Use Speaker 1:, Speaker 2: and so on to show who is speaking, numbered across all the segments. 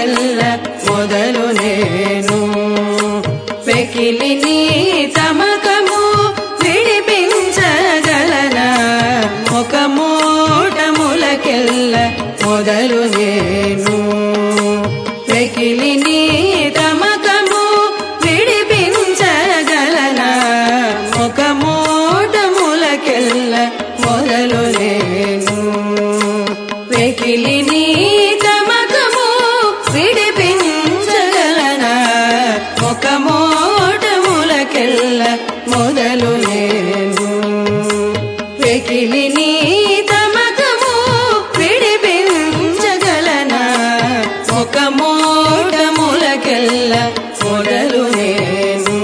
Speaker 1: మూలకెల్ల మొదలు నేను వెకిలి నీ తమకము విడిపించగలనా ఒక మూట మూలకెల్ల మొదలు నేను వెకిలి నీ తమకము విడిపించగలనా ఒక మూట మూలకెల్ల మొదలు నేను వెకిలి నీ తమకము విడిపించగలనా ఒక మూట మూలకెల్ల మొదలు నేను వెకిలి నీ తమకము విడిపించగలనా ఒక మూట మూలకెల్ల మొదలు నేను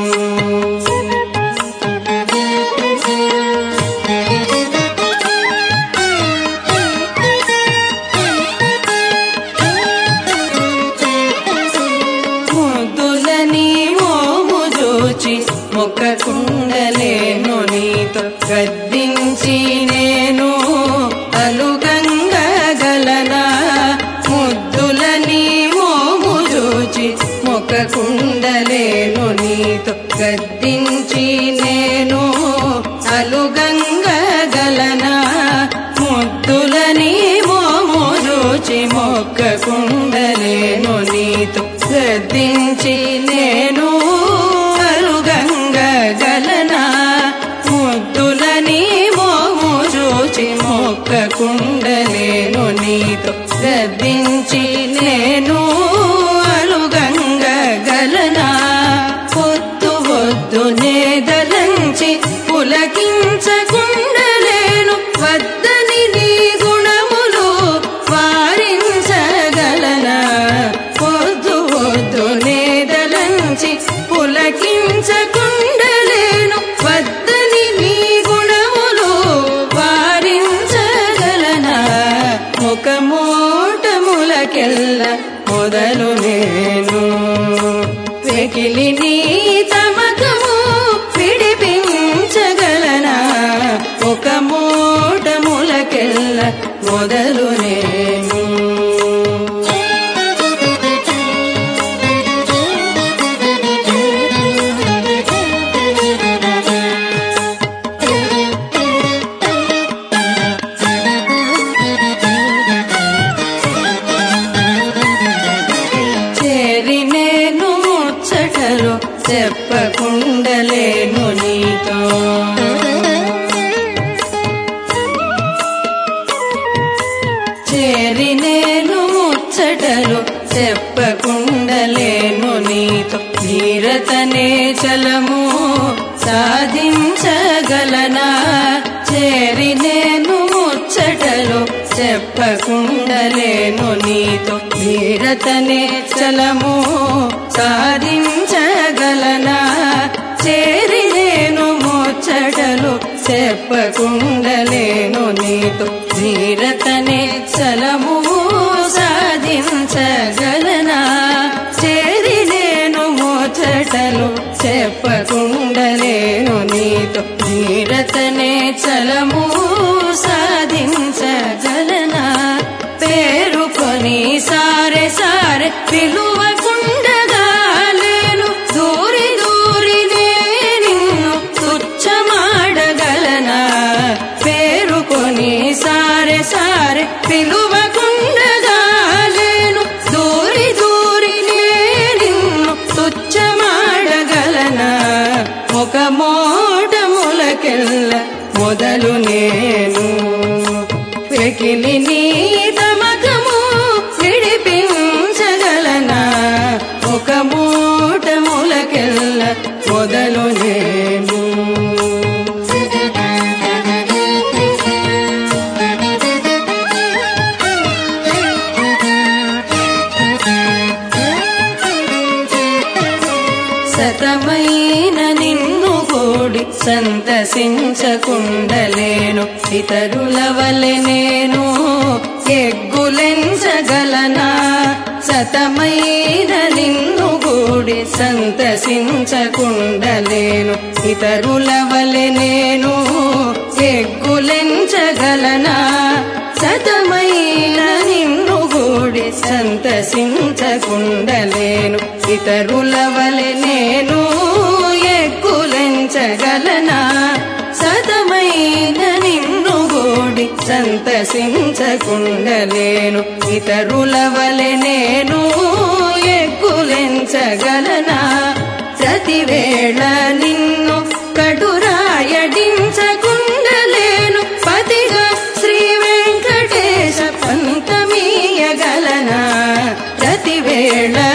Speaker 1: ముద్దులని మోము జోచి మొక్క కుండలేను నీతో గద్దించి నేను అలుగంగగలనా ముద్దులని మోము జోచి మొక్క కుండలేను నీతో గద్దించి నేను అలుగంగగలనా ముద్దులని మోము జోచి మొక్క కుండలేను నీతో గద్దించి నేను అలుగంగగలనా ముద్దులని మోము చూచి మొక్క కుండలేను నీతో గద్దించి నేను అలుగంగగలనా పొద్దు వద్దు నేదలంచి పులకించకుండలేను వద్దని నీ గుణములు వారించగలనా పొద్దు వద్దు నేదలంచి పులకించకుండలేను వద్దని నీ గుణములు వారించగలనా ఒక మూటములకెల్ల మొదలు నేను వెకిలి నీ తమకము విడిపించగలనా ఒక మూటములకెల్ల మొదలు నేను చేరి నేను ముచ్చటలు చెప్పకుండలేను నీతో చేరి నేను ముచ్చటలు చెప్పకుండలేను నీతో ధీరతనే చలము సాధించగలనా చేరి నేను ముచ్చటలు చెప్పకుండలేను నీతో ధీరతనే చలము సాధించగలనా చేరి నేను ముచ్చటలు చెప్పకుండలేను నీతో ధీరతనే చలము సాధించగలనా చేరి నేను ముచ్చటలు చెప్పకుండలేను నీతో ధీరతనే చలము సాధించగలనా పేరుకొని సారె సారె పిలువకుండగా లేను దూరి దూరి నిన్ను తుచ్చమాడగలనా పేరుకొని సారె సారె పిలువకుండగా లేను దూరి దూరి నిన్ను తుచ్చమాడగలనా ఒక మోటములకెల్ల మొదలు నేను వెకిలి నీ తమకము విడిపించగలనా ఒక మూటములకెల్ల మొదలు నేను సతమైన నిన్ను కూడి సంతసించకుండలేను ఇతరుల వలె నేను ఎగ్గులెంచగలనా సతమైన నిన్ను కూడి సంతసించకుండలేను ఇతరుల వలె నేను ఎగ్గులెంచగలనా సతమైన నిన్ను కూడి గూడి సంతసించకుండలేను ఇతరుల వలె నేను ఎక్కులెంచగలనా సతమైన నిన్ను గూడి సంతసించకుండలేను ఇతరుల వలె నేను ఎక్కులెంచగలనా ప్రతివేళ నిన్ను కటురాయడించకుండలేను పతిగా శ్రీ వెంకటేశ పంతమీయగలనా ప్రతివేళ